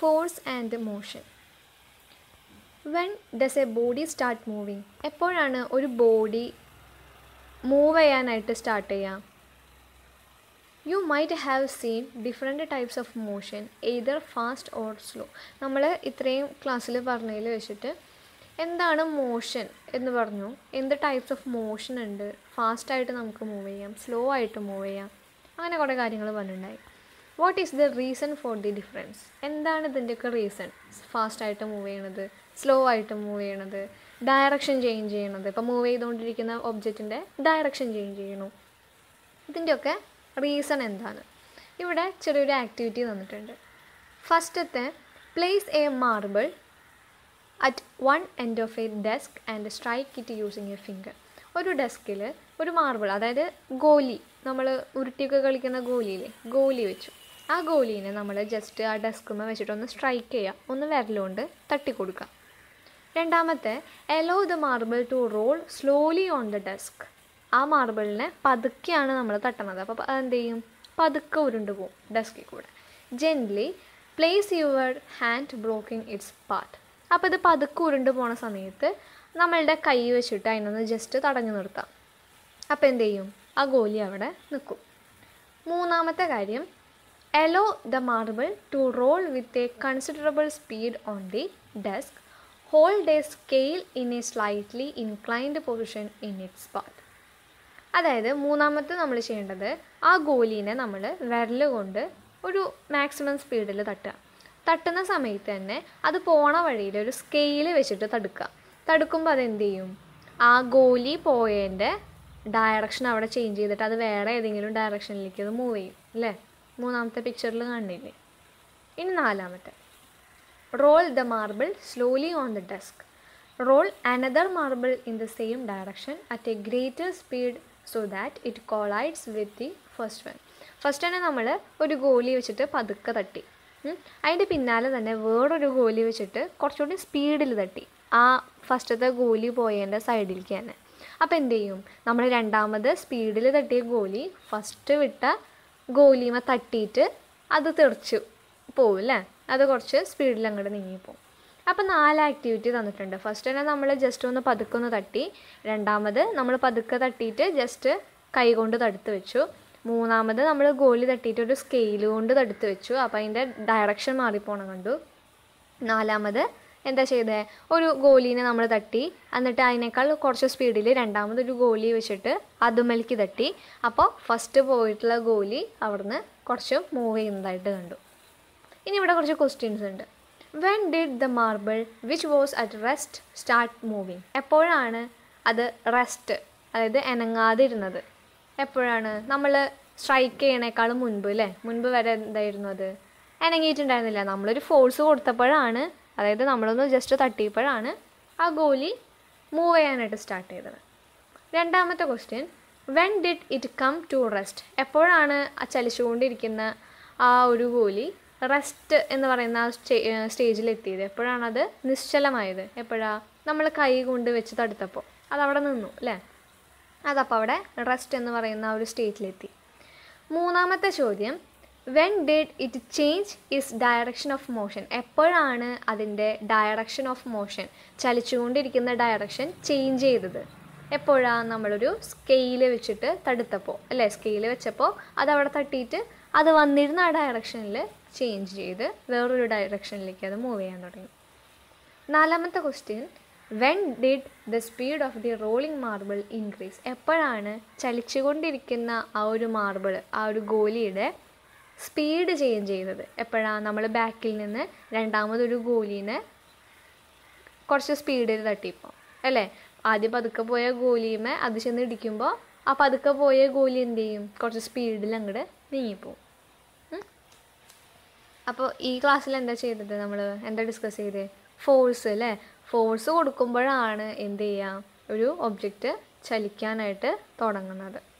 force and motion when does a body start moving എപ്പോഴാണ് ഒരു body move ചെയ്യാനായിട്ട് start ചെയ്യാം you might have seen different types of motion either fast or slow നമ്മൾ ഇത്രയും ക്ലാസ്സിൽ പറഞ്ഞതിൽ വെച്ചിട്ട് എന്താണ് മോഷൻ എന്ന് പറഞ്ഞു എന്ത് ടൈപ്സ് ഓഫ് മോഷൻ ഉണ്ട് ഫാസ്റ്റായിട്ട് നമുക്ക് മൂവ് ചെയ്യാം സ്ലോ ആയിട്ട് മൂവ് ചെയ്യാം അങ്ങനെ കുറേ കാര്യങ്ങൾ പറഞ്ഞിട്ടുണ്ടായി what is the reason for the difference എന്താണ് ഇതിൻ്റെയൊക്കെ റീസൺ ഫാസ്റ്റായിട്ട് മൂവ് ചെയ്യണത് സ്ലോ ആയിട്ട് മൂവ് ചെയ്യണത് ഡയറക്ഷൻ ചേഞ്ച് ചെയ്യണത് ഇപ്പോൾ മൂവ് ചെയ്തുകൊണ്ടിരിക്കുന്ന ഒബ്ജക്റ്റിൻ്റെ ഡയറക്ഷൻ ചേഞ്ച് ചെയ്യണു ഇതിൻ്റെയൊക്കെ റീസൺ എന്താണ് ഇവിടെ ചെറിയൊരു ആക്ടിവിറ്റി തന്നിട്ടുണ്ട് ഫസ്റ്റത്തെ place a marble at one end of a desk and strike it using a finger ഒരു ഡെസ്കിൽ ഒരു മാർബിൾ അതായത് ഗോലി നമ്മൾ ഉരുട്ടിയൊക്കെ കളിക്കുന്ന ഗോലിയില്ലേ ഗോലി വെച്ചു ആ ഗോലീനെ നമ്മൾ ജസ്റ്റ് ആ ഡെസ്കുമ്മ വെച്ചിട്ട് ഒന്ന് സ്ട്രൈക്ക് ചെയ്യുക ഒന്ന് വിരലുകൊണ്ട് തട്ടിക്കൊടുക്കുക രണ്ടാമത്തെ allow the marble to roll slowly on the desk ആ മാർബിളിനെ പതുക്കെയാണ് നമ്മൾ തട്ടണത് അപ്പോൾ എന്ത് ചെയ്യും പതുക്കെ ഉരുണ്ട് പോകും ഡെസ്കിൽ കൂടെ gently place your hand blocking its path അപ്പോൾ ഇത് പതുക്കെ ഉരുണ്ട് പോണ സമയത്ത് നമ്മളുടെ കൈ വെച്ചിട്ട് അതിനൊന്ന് ജസ്റ്റ് തടഞ്ഞു നിർത്താം അപ്പോൾ എന്ത് ചെയ്യും ആ ഗോലി അവിടെ നിൽക്കും മൂന്നാമത്തെ കാര്യം allow the marble to roll with a considerable speed on the desk hold a scale in a slightly inclined position in its path അതായത് മൂന്നാമത്തെ നമ്മൾ ചെയ്യേണ്ടത് ആ ഗോലീനെ നമ്മൾ വിരൽ കൊണ്ട് ഒരു മാക്സിമം സ്പീഡിൽ തട്ടുക തട്ടുന്ന സമയത്ത് തന്നെ അത് പോണ വഴിയിൽ ഒരു സ്കെയിൽ വെച്ചിട്ട് തടുക്കുക തടുക്കുമ്പോൾ അതെന്ത് ചെയ്യും ആ ഗോലി പോയതിൻ്റെ ഡയറക്ഷൻ അവിടെ ചേഞ്ച് ചെയ്തിട്ട് അത് വേറെ ഏതെങ്കിലും ഡയറക്ഷനിലേക്ക് അത് മൂവ് ചെയ്യും അല്ലേ മൂന്നാമത്തെ പിക്ചറിൽ കാണുന്നില്ലേ ഇനി നാലാമത്തെ roll the marble slowly on the desk roll another marble in the same direction at a greater speed so that it collides with the first one first തന്നെ നമ്മൾ ഒരു ഗോലി വെച്ചിട്ട് പതുക്കെ തട്ടി അതിൻ്റെ പിന്നാലെ തന്നെ വേറൊരു ഗോലി വെച്ചിട്ട് കുറച്ചുകൂടി സ്പീഡിൽ തട്ടി ആ ഫസ്റ്റത്തെ ഗോലി പോയതിൻ്റെ സൈഡിലേക്ക് തന്നെ അപ്പോൾ എന്ത് ചെയ്യും നമ്മൾ രണ്ടാമത് സ്പീഡിൽ തട്ടിയ ഗോലി ഫസ്റ്റ് വിട്ട ഗോലിമ തട്ടിയിട്ട് അത് തെറിച്ചു പോവും അല്ലേ അത് കുറച്ച് സ്പീഡിൽ അങ്ങോട്ട് നീങ്ങിപ്പോവും അപ്പോൾ നാല് ആക്ടിവിറ്റി തന്നിട്ടുണ്ട് ഫസ്റ്റ് തന്നെ നമ്മൾ ജസ്റ്റ് ഒന്ന് പതുക്കെ ഒന്ന് തട്ടി രണ്ടാമത് നമ്മൾ പതുക്കെ തട്ടിയിട്ട് ജസ്റ്റ് കൈ കൊണ്ട് തടുത്ത് വെച്ചു മൂന്നാമത് നമ്മൾ ഗോലി തട്ടിയിട്ട് ഒരു സ്കെയിൽ കൊണ്ട് തടുത്ത് വെച്ചു അപ്പോൾ അതിൻ്റെ ഡയറക്ഷൻ മാറിപ്പോണം കണ്ടു നാലാമത് എന്താ ചെയ്തത് ഒരു ഗോലീനെ നമ്മൾ തട്ടി എന്നിട്ട് അതിനേക്കാൾ കുറച്ച് സ്പീഡിൽ രണ്ടാമതൊരു ഗോലി വെച്ചിട്ട് അതുമലിക്ക് തട്ടി അപ്പോൾ ഫസ്റ്റ് പോയിട്ടുള്ള ഗോലി അവിടുന്ന് കുറച്ച് മൂവ് ചെയ്യുന്നതായിട്ട് കണ്ടു ഇനി ഇവിടെ കുറച്ച് ക്വസ്റ്റ്യൻസ് ഉണ്ട് when did the marble which was at rest start moving എപ്പോഴാണ് അത് റെസ്റ്റ് അതായത് അനങ്ങാതിരുന്നത് എപ്പോഴാണ് നമ്മൾ സ്ട്രൈക്ക് ചെയ്യണേക്കാളും മുൻപ് അല്ലേ മുൻപ് വരെ എന്തായിരുന്നു അത് അനങ്ങിയിട്ടുണ്ടായിരുന്നില്ല നമ്മളൊരു ഫോഴ്സ് കൊടുത്തപ്പോഴാണ് അതായത് നമ്മളൊന്ന് ജസ്റ്റ് തട്ടിയപ്പോഴാണ് ആ ഗോലി മൂവ് ചെയ്യാനായിട്ട് സ്റ്റാർട്ട് ചെയ്തത് രണ്ടാമത്തെ question when did it come to rest എപ്പോഴാണ് ആ ചലിച്ചുകൊണ്ടിരിക്കുന്ന ആ ഒരു ഗോലി റെസ്റ്റ് എന്ന് പറയുന്ന ആ സ്റ്റേ സ്റ്റേജിലെത്തിയത് എപ്പോഴാണത് നിശ്ചലമായത് എപ്പോഴാണ് നമ്മൾ കൈ കൊണ്ട് വെച്ച് തടുത്തപ്പോൾ അതവിടെ നിന്നു അല്ലേ അതപ്പോൾ അവിടെ റെസ്റ്റ് എന്ന് പറയുന്ന ആ ഒരു സ്റ്റേറ്റിലെത്തി മൂന്നാമത്തെ ചോദ്യം when did it change its direction of motion എപ്പോഴാണ് അതിൻ്റെ ഡയറക്ഷൻ ഓഫ് മോഷൻ ചലിച്ചുകൊണ്ടിരിക്കുന്ന ഡയറക്ഷൻ ചേഞ്ച് ചെയ്തത് എപ്പോഴാണ് നമ്മളൊരു സ്കെയിൽ വെച്ചിട്ട് തടുത്തപ്പോൾ അല്ലേ സ്കെയിൽ വെച്ചപ്പോൾ അതവിടെ തട്ടിയിട്ട് അത് വന്നിരുന്ന ആ ഡയറക്ഷനിൽ ചേഞ്ച് ചെയ്ത് വേറൊരു ഡയറക്ഷനിലേക്ക് അത് മൂവ് ചെയ്യാൻ തുടങ്ങി നാലാമത്തെ question when did the speed of the rolling marble increase എപ്പോഴാണ് ചലിച്ചുകൊണ്ടിരിക്കുന്ന ആ ഒരു മാർബിൾ ആ ഒരു ഗോലിയുടെ സ്പീഡ് ചേഞ്ച് ചെയ്തത് എപ്പോഴാണ് നമ്മൾ ബാക്കിൽ നിന്ന് രണ്ടാമതൊരു ഗോലീനെ കുറച്ച് സ്പീഡിൽ തട്ടിപ്പോൾ അല്ലേ ആദ്യം പതുക്കെ പോയ ഗോലിയുമേ അത് ചെന്ന് ഇടിക്കുമ്പോൾ ആ പതുക്കെ പോയ ഗോലി എന്ത് ചെയ്യും കുറച്ച് സ്പീഡിൽ അങ്ങോട്ട് നീങ്ങിപ്പോവും അപ്പോൾ ഈ ക്ലാസ്സിൽ എന്താ ചെയ്തത് നമ്മൾ എന്താ ഡിസ്കസ് ചെയ്തത് ഫോഴ്സ് അല്ലേ ഫോഴ്സ് കൊടുക്കുമ്പോഴാണ് എന്ത് ചെയ്യുക ഒരു ഒബ്ജക്റ്റ് ചലിക്കാനായിട്ട് തുടങ്ങുന്നത്